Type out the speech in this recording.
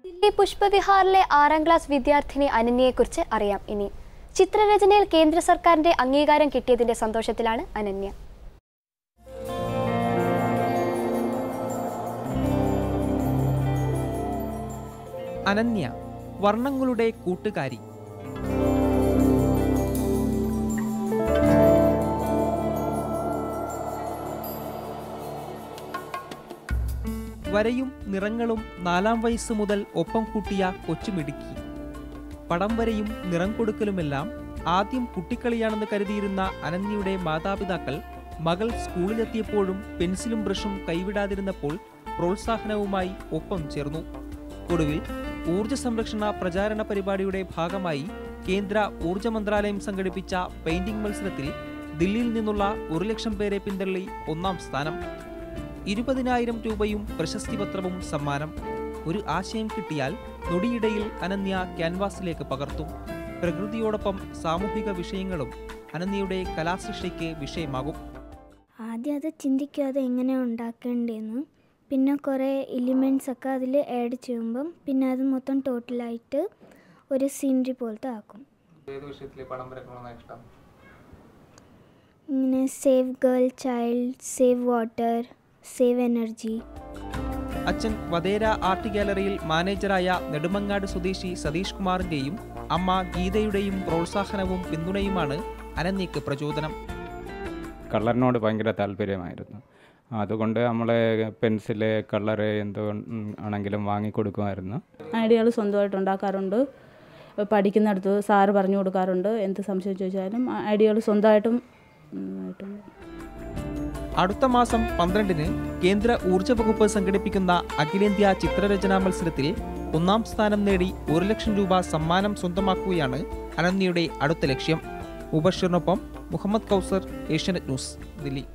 ദില്ലി പുഷ്പവിഹാറിലെ ആറാം ക്ലാസ് വിദ്യാർത്ഥിനി അനന്യയെക്കുറിച്ച് അറിയാം ഇനി ചിത്രരചനയിൽ കേന്ദ്ര സർക്കാരിന്റെ അംഗീകാരം കിട്ടിയതിന്റെ സന്തോഷത്തിലാണ് അനന്യ അനന്യ വർണ്ണങ്ങളുടെ കൂട്ടുകാരി വരയും നിറങ്ങളും നാലാം വയസ്സ് മുതൽ ഒപ്പം കൂട്ടിയ കൊച്ചുമിടുക്കി പടം വരയും നിറം കൊടുക്കലുമെല്ലാം ആദ്യം കുട്ടിക്കളിയാണെന്ന് കരുതിയിരുന്ന അനന്യയുടെ മാതാപിതാക്കൾ മകൾ സ്കൂളിലെത്തിയപ്പോഴും പെൻസിലും ബ്രഷും കൈവിടാതിരുന്നപ്പോൾ പ്രോത്സാഹനവുമായി ഒപ്പം ചേർന്നു ഒടുവിൽ ഊർജ സംരക്ഷണ പ്രചാരണ പരിപാടിയുടെ ഭാഗമായി കേന്ദ്ര ഊർജ മന്ത്രാലയം സംഘടിപ്പിച്ച പെയിന്റിംഗ് മത്സരത്തിൽ ദില്ലിയിൽ നിന്നുള്ള ഒരു ലക്ഷം പേരെ പിന്തള്ളി ഒന്നാം സ്ഥാനം ഇരുപതിനായിരം രൂപയും പ്രശസ്തി പത്രവും സമ്മാനം ഒരു ആശയം കിട്ടിയാൽ നൊടിയിടയിൽ അനന്യ ക്യാൻവാസിലേക്ക് പകർത്തും പ്രകൃതിയോടൊപ്പം സാമൂഹിക വിഷയങ്ങളും അനന്യയുടെ കലാസൃഷ്ടിക്ക് വിഷയമാകും ആദ്യം അത് ചിന്തിക്കും അത് എങ്ങനെ ഉണ്ടാക്കേണ്ടതെന്ന് പിന്നെ കുറേ എലിമെൻറ്റ്സ് ഒക്കെ അതിൽ ആഡ് ചെയ്യുമ്പം പിന്നെ അത് മൊത്തം ടോട്ടലായിട്ട് ഒരു സീനറി പോലത്തെ ആക്കും ഏത് വിഷയത്തിൽ പടം വരക്കണമെന്നാണ് ഇഷ്ടം ഇങ്ങനെ save girl child save water save energy അച്ഛൻ വതേര ആർട്ട് ഗാലറിയിൽ മാനേജറായ നെടുമങ്ങാട് സ്വദേശി സതീഷ് കുമാറിന്റെയും അമ്മ ഗീതയുടെയും പ്രോത്സാഹനവും പിന്തുണയുമാണ് അനന്യയ്ക്ക് പ്രചോദനം കളറിനോട് ഭയങ്കര താല്പര്യമായിരുന്നു അതുകൊണ്ട് നമ്മൾ പെൻസില് കളറ് എന്തോ ആണെങ്കിലും വാങ്ങിക്കൊടുക്കുമായിരുന്നു ഐഡിയകൾ സ്വന്തമായിട്ട് ഉണ്ടാക്കാറുണ്ട് പഠിക്കുന്നിടത്ത് സാറ് പറഞ്ഞു കൊടുക്കാറുണ്ട് എന്ത് സംശയം ചോദിച്ചാലും ഐഡിയകൾ സ്വന്തമായിട്ടും ഉം, ആയിട്ടുണ്ട് അടുത്ത മാസം പന്ത്രണ്ടിന് കേന്ദ്ര ഊർജ വകുപ്പ് സംഘടിപ്പിക്കുന്ന അഖിലേന്ത്യാ ചിത്രരചനാ മത്സരത്തിൽ ഒന്നാം സ്ഥാനം നേടി ഒരു ലക്ഷം രൂപ സമ്മാനം സ്വന്തമാക്കുകയാണ് അനന്യയുടെ അടുത്ത ലക്ഷ്യം മുബഷിറിനൊപ്പം മുഹമ്മദ് കൗസർ ഏഷ്യാനെറ്റ് ന്യൂസ് ദില്ലി